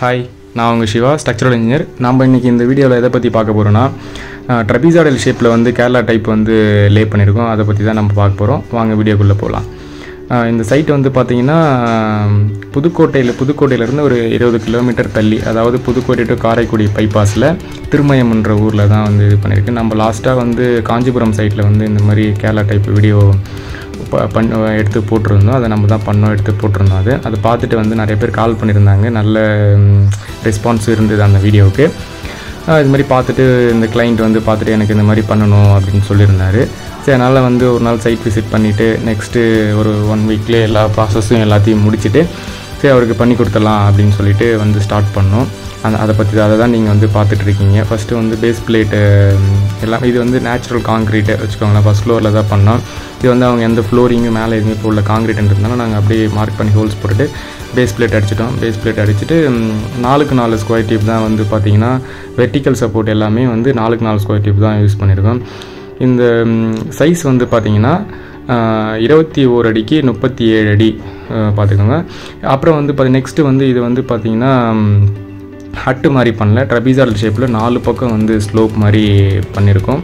hi நான் உங்கள் Siva structural engineer நம்ம இன்றைக்கி இந்த வீடியோவில் எதை பற்றி பார்க்க போகிறோன்னா ட்ரபிசாடல் ஷேப்பில் வந்து கேரளா டைப் வந்து லே பண்ணியிருக்கோம் அதை பற்றி தான் நம்ம பார்க்க போகிறோம் வாங்க வீடியோக்குள்ளே போகலாம் இந்த சைட் வந்து பார்த்திங்கன்னா புதுக்கோட்டையில் புதுக்கோட்டையிலேருந்து ஒரு இருபது கிலோமீட்டர் தள்ளி அதாவது புதுக்கோட்டை டு காரைக்குடி பைபாஸில் திருமயம்ன்ற ஊரில் தான் வந்து இது பண்ணியிருக்கு நம்ம லாஸ்ட்டாக வந்து காஞ்சிபுரம் சைட்டில் வந்து இந்த மாதிரி கேரளா டைப் வீடியோ ப- பண் எடுத்து போட்டிருந்தோம் அதை நம்ம தான் பண்ணோம் எடுத்து போட்டிருந்தோம் அது அதை பார்த்துட்டு வந்து நிறைய பேர் கால் பண்ணியிருந்தாங்க நல்ல ரெஸ்பான்ஸ் இருந்தது அந்த வீடியோவுக்கு ஆஹ் இது மாதிரி பார்த்துட்டு இந்த கிளைண்ட் வந்து பார்த்துட்டு எனக்கு இந்த மாதிரி பண்ணணும் அப்படின்னு சொல்லியிருந்தாரு சரி அதனால் வந்து ஒரு நாள் சைட் விசிட் பண்ணிவிட்டு நெக்ஸ்ட்டு ஒரு ஒன் வீக்லேயே எல்லா ப்ராசஸும் எல்லாத்தையும் முடிச்சுட்டு சரி அவருக்கு பண்ணி கொடுத்துடலாம் அப்படின்னு சொல்லிட்டு வந்து ஸ்டார்ட் பண்ணோம் அந்த அதை பற்றி அதை தான் நீங்கள் வந்து பார்த்துட்டு இருக்கீங்க ஃபஸ்ட்டு வந்து பேஸ் பிளேட்டு எல்லாம் இது வந்து நேச்சுரல் காங்க்ரீட்டு வச்சுக்கோங்களேன் ஃபஸ்ட் ஃப்ளோரில் தான் பண்ணோம் இது வந்து அவங்க எந்த ஃப்ளோரிங்கும் மேலே எதுவுமே இப்போ உள்ள காங்க்ரீட்ன்றதுனால நாங்கள் அப்படியே மார்க் பண்ணி ஹோல்ஸ் போட்டுட்டு பேஸ் பிளேட் அடிச்சிட்டோம் பேஸ் பிளேட் அடிச்சுட்டு ம், நாலுக்கு நாலு ஸ்கொயர் டியூப் தான் வந்து பார்த்தீங்கன்னா வெர்டிக்கல் சப்போர்ட் எல்லாமே வந்து நாலுக்கு நாலு ஸ்கொயர் டியூப் தான் யூஸ் பண்ணியிருக்கோம் இந்த சைஸ் வந்து பார்த்தீங்கன்னா ஆஹ், இருபத்தி ஓர் அடிக்கு முப்பத்தி ஏழு அடி ஆஹ், பார்த்துக்கோங்க அப்புறம் வந்து பார்த்தி நெக்ஸ்ட்டு வந்து இது வந்து பார்த்தீங்கன்னா ம், ஹட்டு மாதிரி பண்ணல ட்ரபிசால் ஷேப்பில் நாலு பக்கம் வந்து ஸ்லோப் மாதிரி பண்ணியிருக்கோம்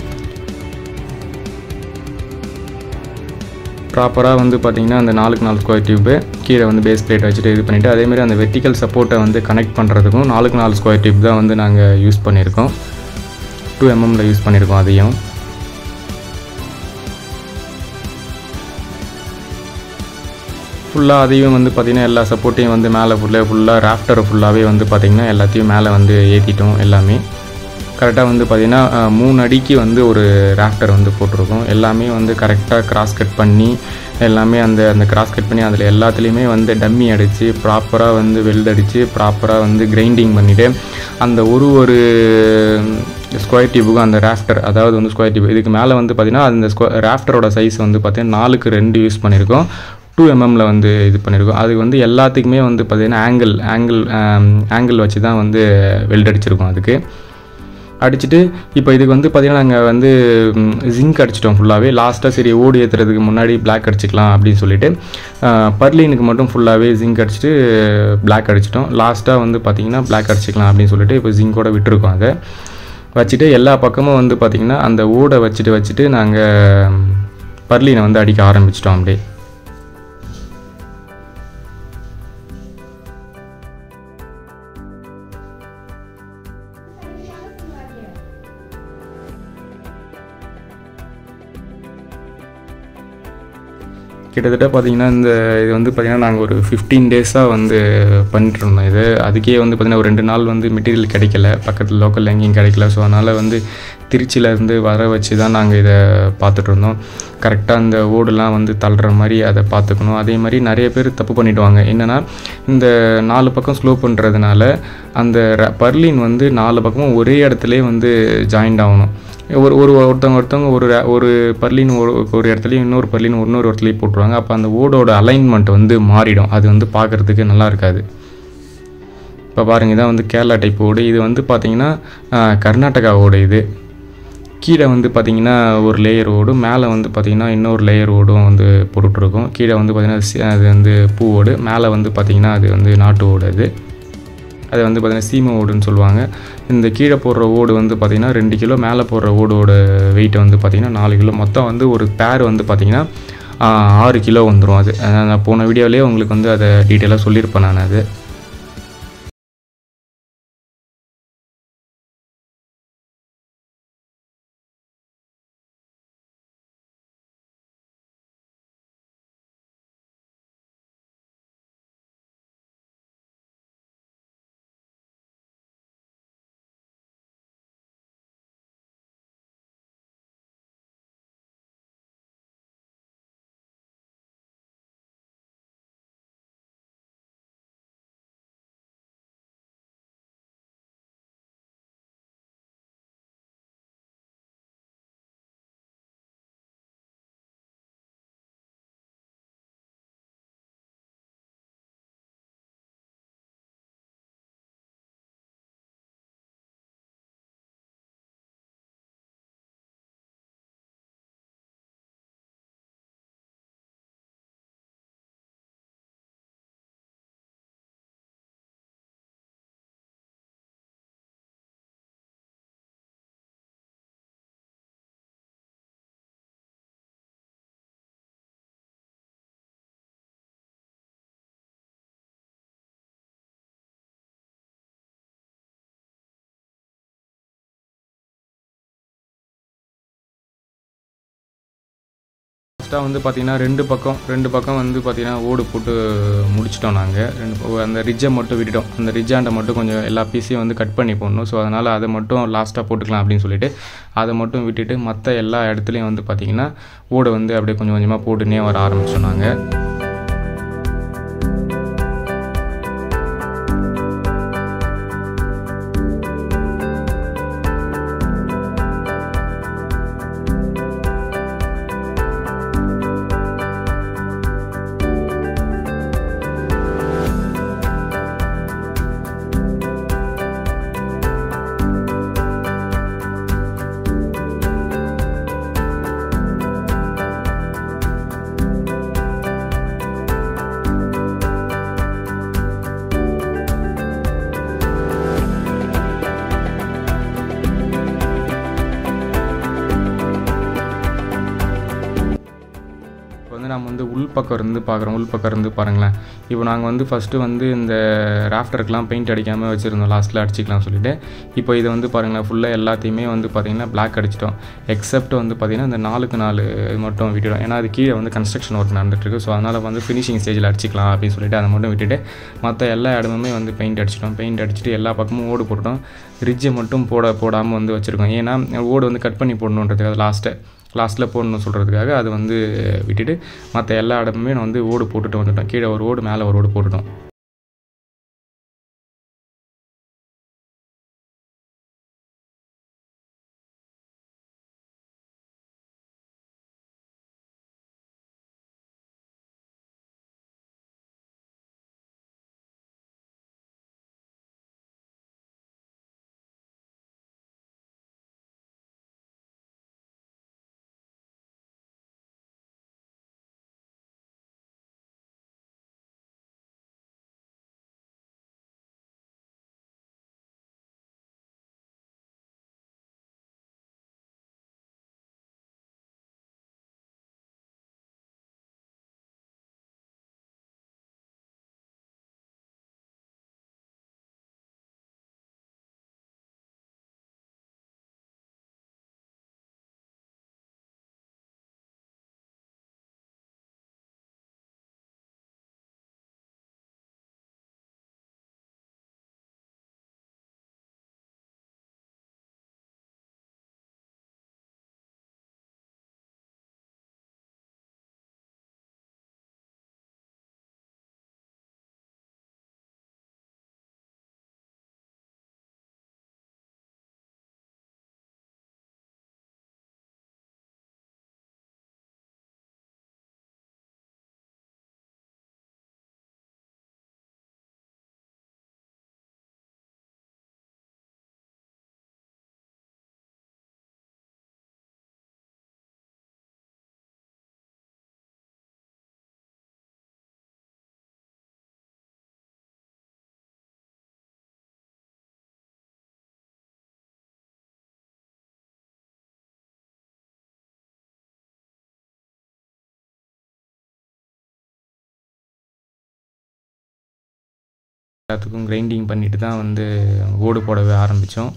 ப்ராப்பராக வந்து பார்த்தீங்கன்னா அந்த நாலுக்கு நாலு ஸ்கொயர் டியூப்பு கீழே வந்து பேஸ் பிளேட் வச்சுட்டு இது பண்ணிவிட்டு அதேமாதிரி அந்த வெர்டிக்கல் சப்போர்ட்டை வந்து கனெக்ட் பண்ணுறதுக்கும் நாலுக்கு நாலு ஸ்கொயர் டியூப் தான் வந்து நாங்கள் யூஸ் பண்ணியிருக்கோம் டூ எம்எம்ல யூஸ் பண்ணியிருக்கோம் அதையும் ஃபுல்லாக அதையும் வந்து பார்த்திங்கன்னா எல்லா சப்போர்ட்டையும் வந்து மேலே ஃபுல்லாக ஃபுல்லாக ராஃப்டரை ஃபுல்லாகவே வந்து பார்த்திங்கன்னா எல்லாத்தையும் மேலே வந்து ஏற்றிட்டோம் எல்லாமே கரெக்டாக வந்து பார்த்திங்கன்னா அஹ், மூணு அடிக்கு வந்து ஒரு ராஃப்டர் வந்து போட்டிருக்கோம் எல்லாமே வந்து கரெக்டாக கிராஸ் கட் பண்ணி எல்லாமே அந்த அந்த கிராஸ் கட் பண்ணி அதில் எல்லாத்துலேயுமே வந்து டம்மி அடித்து ப்ராப்பராக வந்து வெல்ட் அடித்து ப்ராப்பராக வந்து கிரைண்டிங் பண்ணிவிட்டு அந்த ஒரு ஒரு ஸ்கொயர் டியூபுக்கும் அந்த ராஃப்டர் அதாவது வந்து ஸ்கொயர் டியூப் இதுக்கு மேலே வந்து பார்த்திங்கன்னா அந்த ஸ்கொ ராஃப்டரோட சைஸ் வந்து பார்த்திங்கன்னா நாலுக்கு ரெண்டு யூஸ் பண்ணியிருக்கோம் டூ எம்எம்ல வந்து இது பண்ணியிருக்கோம் அது வந்து எல்லாத்துக்குமே வந்து பார்த்திங்கன்னா ஆங்கிள் ஆங்கிள் ஆங்கிள் வச்சு தான் வந்து வெல்ட் அடிச்சிருக்கோம் அதுக்கு அடிச்சுட்டு இப்போ இதுக்கு வந்து பார்த்திங்கன்னா நாங்கள் வந்து ஜிங்க் அடிச்சிட்டோம் ஃபுல்லாகவே லாஸ்ட்டாக சரி ஓடி ஏற்றுறதுக்கு முன்னாடி பிளாக் அடிச்சுக்கலாம் அப்படின்னு சொல்லிட்டு பர்லீனுக்கு மட்டும் ஃபுல்லாகவே ஜிங்க் அடிச்சுட்டு பிளாக் அடிச்சிட்டோம் லாஸ்ட்டாக வந்து பார்த்திங்கன்னா பிளாக் அடிச்சுக்கலாம் அப்படின்னு சொல்லிட்டு இப்போ ஜிங்கோட விட்டுருக்கோம் அதை வச்சுட்டு எல்லா பக்கமும் வந்து பார்த்திங்கன்னா அந்த ஓடை வச்சுட்டு வச்சுட்டு நாங்கள் பர்லீனை வந்து அடிக்க ஆரம்பிச்சிட்டோம் அப்படியே கிட்டத்தட்ட பார்த்தீங்கன்னா இந்த இது வந்து பார்த்திங்கன்னா நாங்கள் ஒரு ஃபிஃப்டீன் டேஸாக வந்து பண்ணிட்டு இருந்தோம் இது அதுக்கே வந்து பார்த்திங்கன்னா ஒரு ரெண்டு நாள் வந்து மெட்டீரியல் கிடைக்கல பக்கத்தில் லோக்கலில் எங்கேயும் கிடைக்கல ஸோ அதனால் வந்து திருச்சியிலேருந்து வர வச்சு தான் நாங்கள் இதை பார்த்துட்டு இருந்தோம் கரெக்டாக அந்த ஓடுலாம் வந்து தள்ளுற மாதிரி அதை பார்த்துக்கணும் அதே மாதிரி நிறைய பேர் தப்பு பண்ணிடுவாங்க என்னென்னா இந்த நாலு பக்கம் ஸ்லோ பண்ணுறதுனால அந்த ர- பர்லின் வந்து நாலு பக்கமும் ஒரே இடத்துலே வந்து ஜாயிண்ட் ஆகணும் ஒரு ஒரு ஒருத்தவங்க ஒருத்தவங்க ஒரு ர- ஒரு பர்லின் ஒரு ஒரு இடத்துலையும் இன்னொரு பர்லின் இன்னொரு இடத்துலையும் போட்டுருவாங்க அப்போ அந்த ஓடோட அலைன்மெண்ட் வந்து மாறிடும் அது வந்து பார்க்குறதுக்கு நல்லா இருக்காது இப்போ பாருங்க இதான் வந்து கேரளா டைப் ஓடு இது வந்து பார்த்தீங்கன்னா ஆஹ், கர்நாடகா ஓடு இது கீழே வந்து பார்த்தீங்கன்னா ஒரு லேயர் ஓடும் மேலே வந்து பார்த்தீங்கன்னா இன்னொரு லேயர் ஓடும் வந்து போட்டுட்ருக்கோம் கீழே வந்து பார்த்தீங்கன்னா சி- அது வந்து பூ ஓடு மேலே வந்து பார்த்தீங்கன்னா அது வந்து நாட்டு ஓடு அது அது வந்து பார்த்தீங்கன்னா சீமை ஓடுன்னு சொல்லுவாங்க இந்த கீழே போடுற ஓடு வந்து பார்த்திங்கன்னா ரெண்டு கிலோ மேலே போடுற ஓடோட வெயிட் வந்து பார்த்திங்கன்னா நாலு கிலோ மொத்தம் வந்து ஒரு பேர் வந்து பார்த்திங்கன்னா ஆஹ், ஆறு கிலோ வந்துடும் அது அஹ் நான் போன வீடியோலேயே உங்களுக்கு வந்து அதை டீட்டெயிலாக சொல்லியிருப்பேன் நான் அது லாஸ்ட்டாக வந்து பார்த்திங்கன்னா ரெண்டு பக்கம் ரெண்டு பக்கம் வந்து பார்த்திங்கன்னா ஓடு போட்டு முடிச்சிட்டோம் நாங்கள் ரெண்டு அந்த ரிட்ஜை மட்டும் விட்டுட்டோம் அந்த ரிட்ஜாண்டை மட்டும் கொஞ்சம் எல்லா பீஸையும் வந்து கட் பண்ணி போடணும் ஸோ அதனால் அதை மட்டும் லாஸ்ட்டாக போட்டுக்கலாம் அப்படின்னு சொல்லிட்டு அதை மட்டும் விட்டுட்டு மற்ற எல்லா இடத்துலையும் வந்து பார்த்திங்கன்னா ஓடை வந்து அப்படியே கொஞ்சம் கொஞ்சமாக போட்டுனே வர ஆரம்பிச்சோம் நாங்கள் இப்போ வந்து நம்ம வந்து உள் பக்கம் இருந்து பார்க்குறோம் உள் பக்கம் இருந்து பாருங்களேன் இப்போ நாங்கள் வந்து ஃபஸ்ட்டு வந்து இந்த ராஃப்டருக்கெலாம் பெயிண்ட் அடிக்காமல் வச்சுருந்தோம் லாஸ்ட்டில் அடிச்சிக்கலாம் சொல்லிட்டு இப்போ இதை வந்து பாருங்களேன் ஃபுல்லாக எல்லாத்தையுமே வந்து பார்த்திங்கன்னா பிளாக் அடிச்சிட்டோம் எக்ஸப்ட் வந்து பார்த்திங்கன்னா இந்த நாலுக்கு நாலு இது மட்டும் விட்டுடும் ஏன்னா அது கீழே வந்து கன்ஸ்ட்ரக்ஷன் ஒர்க் நடந்துட்டுருக்கு ஸோ அதனால் வந்து ஃபினிஷிங் ஸ்டேஜில் அடிச்சிக்கலாம் அப்படின்னு சொல்லிட்டு அதை மட்டும் விட்டுட்டு மற்ற எல்லா இடமுமே வந்து பெயிண்ட் அடிச்சிட்டோம் பெயிண்ட் அடிச்சுட்டு எல்லா பக்கமும் ஓடு போட்டுட்டோம் ரிட்ஜை மட்டும் போட போடாமல் வந்து வச்சுருக்கோம் ஏன்னா ஓடு வந்து கட் பண்ணி போடணுன்றதுக்காக லாஸ்ட்டை லாஸ்ட்டில் போடணும்னு சொல்கிறதுக்காக அதை வந்து விட்டுட்டு மற்ற எல்லா இடமுமே நான் வந்து ஓடு போட்டுட்டு வந்துட்டோம் கீழே ஒரு ஓடு மேலே ஒரு ஓடு போட்டுட்டோம் எல்லாத்துக்கும் கிரைண்டிங் பண்ணிட்டு தான் வந்து ஓடு போடவே ஆரம்பித்தோம்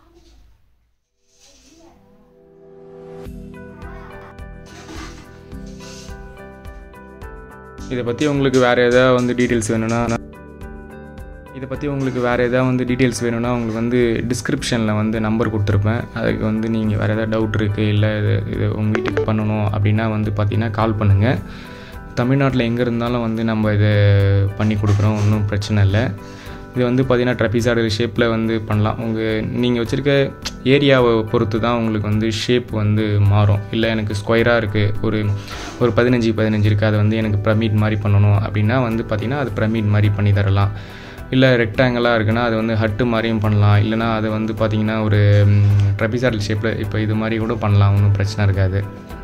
இதை பற்றி உங்களுக்கு வேறு எதாவது வந்து டீட்டெயில்ஸ் வேணும்னா இதை பற்றி உங்களுக்கு வேறு எதாவது வந்து டீட்டெயில்ஸ் வேணும்னா உங்களுக்கு வந்து டிஸ்கிரிப்ஷனில் வந்து நம்பர் கொடுத்துருப்பேன் அதுக்கு வந்து நீங்கள் வேறு எதாவது டவுட் இருக்குது இல்லை இது இது உங்கள் வீட்டுக்கு பண்ணணும் அப்படின்னா வந்து பார்த்தீங்கன்னா கால் பண்ணுங்கள் தமிழ்நாட்டில் எங்கே இருந்தாலும் வந்து நம்ம இதை பண்ணி கொடுக்குறோம் ஒன்றும் பிரச்சனை இல்லை இது வந்து பார்த்தீங்கன்னா ட்ரபிசாடல் ஷேப்பில் வந்து பண்ணலாம் உங்கள் நீங்கள் வச்சுருக்க ஏரியாவை பொறுத்து தான் உங்களுக்கு வந்து ஷேப் வந்து மாறும் இல்லை எனக்கு ஸ்கொயராக இருக்குது ஒரு ஒரு பதினஞ்சு பதினஞ்சு இருக்குது அதை வந்து எனக்கு பிரமிட் மாதிரி பண்ணணும் அப்படின்னா வந்து பார்த்திங்கன்னா அது பிரமிட் மாதிரி பண்ணி தரலாம் இல்லை ரெக்டாங்கிளாக இருக்குன்னா அது வந்து ஹட்டு மாதிரியும் பண்ணலாம் இல்லைனா அது வந்து பார்த்திங்கன்னா ஒரு ட்ரபிசாடல் ஷேப்பில் இப்போ இது மாதிரி கூட பண்ணலாம் ஒன்றும் பிரச்சனை இருக்காது